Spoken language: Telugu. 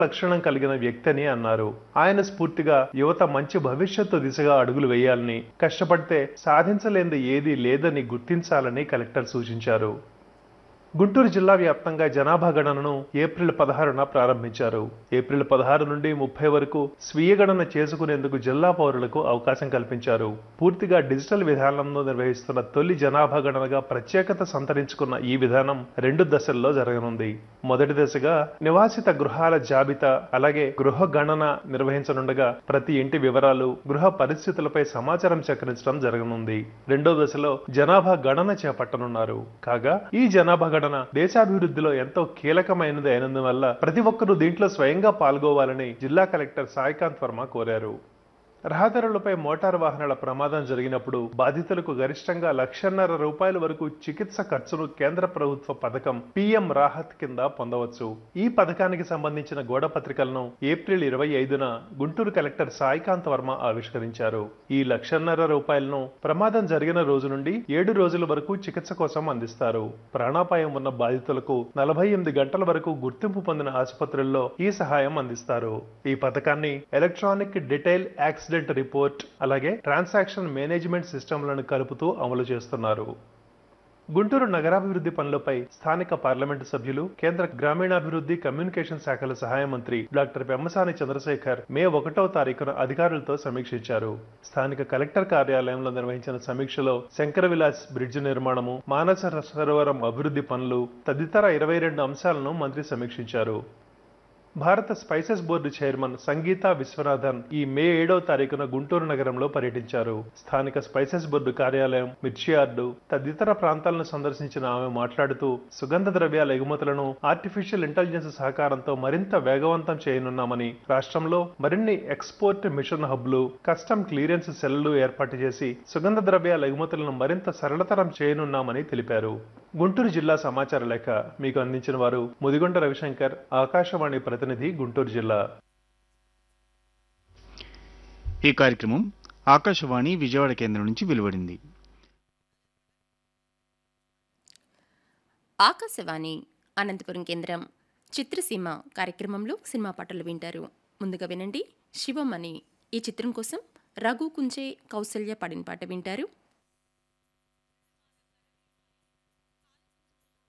లక్షణం కలిగిన వ్యక్తి అని అన్నారు ఆయన స్ఫూర్తిగా యువత మంచి భవిష్యత్తు దిశగా అడుగులు వేయాలని కష్టపడితే సాధించలేనిది ఏదీ లేదని గుర్తించాలని కలెక్టర్ సూచించారు గుంటూరు జిల్లా వ్యాప్తంగా జనాభా గణనను ఏప్రిల్ పదహారున ప్రారంభించారు ఏప్రిల్ పదహారు నుండి ముప్పై వరకు స్వీయ గణన చేసుకునేందుకు జిల్లా పౌరులకు అవకాశం కల్పించారు పూర్తిగా డిజిటల్ విధానంలో నిర్వహిస్తున్న తొలి జనాభా గణనగా ప్రత్యేకత సంతరించుకున్న ఈ విధానం రెండు దశల్లో జరగనుంది మొదటి దశగా నివాసిత గృహాల జాబితా అలాగే గృహ గణన నిర్వహించనుండగా ప్రతి ఇంటి వివరాలు గృహ పరిస్థితులపై సమాచారం సేకరించడం జరగనుంది రెండో దశలో జనాభా గణన చేపట్టనున్నారు కాగా ఈ జనాభా గణన దేశాభివృద్ధిలో ఎంతో కీలకమైనది అయినందువల్ల ప్రతి ఒక్కరూ దీంట్లో స్వయంగా పాల్గొవాలని జిల్లా కలెక్టర్ సాయికాంత్ వర్మ కోరారు రహదారులపై మోటారు వాహనాల ప్రమాదం జరిగినప్పుడు బాధితులకు గరిష్టంగా లక్షన్నర రూపాయల వరకు చికిత్స ఖర్చును కేంద్ర ప్రభుత్వ పథకం పిఎం రాహత్ కింద పొందవచ్చు ఈ పథకానికి సంబంధించిన గోడ పత్రికలను ఏప్రిల్ ఇరవై ఐదున గుంటూరు కలెక్టర్ సాయికాంత్ వర్మ ఆవిష్కరించారు ఈ లక్షన్నర రూపాయలను ప్రమాదం జరిగిన రోజు నుండి ఏడు రోజుల వరకు చికిత్స కోసం అందిస్తారు ప్రాణాపాయం ఉన్న బాధితులకు నలభై ఎనిమిది గంటల వరకు గుర్తింపు పొందిన ఆసుపత్రుల్లో ఈ సహాయం అందిస్తారు ఈ పథకాన్ని ఎలక్ట్రానిక్ డీటెయిల్ యాక్సిడెంట్ రిపోర్ట్ అలాగే ట్రాన్సాక్షన్ మేనేజ్మెంట్ సిస్టమ్లను కలుపుతూ అమలు చేస్తున్నారు గుంటూరు నగరాభివృద్ధి పనులపై స్థానిక పార్లమెంటు సభ్యులు కేంద్ర గ్రామీణాభివృద్ధి కమ్యూనికేషన్ శాఖల సహాయ మంత్రి డాక్టర్ పెమ్మసాని చంద్రశేఖర్ మే ఒకటో తారీఖున అధికారులతో సమీక్షించారు స్థానిక కలెక్టర్ కార్యాలయంలో నిర్వహించిన సమీక్షలో శంకర విలాస్ బ్రిడ్జ్ నిర్మాణము మానస సరోవరం అభివృద్ధి పనులు తదితర ఇరవై రెండు అంశాలను మంత్రి సమీక్షించారు భారత spices board chairman Sangeetha Viswanathan ఈ మే ఏడవ తారీఖున గుంటూరు నగరంలో పర్యటించారు స్థానిక స్పైసెస్ బోర్డు కార్యాలయం మిర్చి యార్డు తదితర ప్రాంతాలను సందర్శించిన ఆమె మాట్లాడుతూ సుగంధ ద్రవ్యాల ఎగుమతులను ఆర్టిఫిషియల్ ఇంటెలిజెన్స్ సహకారంతో మరింత వేగవంతం చేయనున్నామని రాష్ట్రంలో మరిన్ని ఎక్స్పోర్ట్ మిషన్ హబ్లు కస్టమ్ క్లియరెన్స్ సెల్లు ఏర్పాటు చేసి సుగంధ ద్రవ్యాల ఎగుమతులను మరింత సరళతరం చేయనున్నామని తెలిపారు గుంటూరు జిల్లా సమాచార లేఖ మీకు అందించిన వారు ముదిగొండ రవిశంకర్ ఆకాశవాణి ప్రతినిధి గుంటూరు జిల్లా ఈ కార్యక్రమం ఆకాశవాణి విజయవాడ కేంద్రం నుంచి వెలువడింది ఆకాశవాణి అనంతపురం కేంద్రం చిత్రసీమ కార్యక్రమంలో సినిమా పాటలు వింటారు ముందుగా వినండి శివమణి ఈ చిత్రం కోసం రఘు కుంచే కౌసల్య పాడిన పాట వింటారు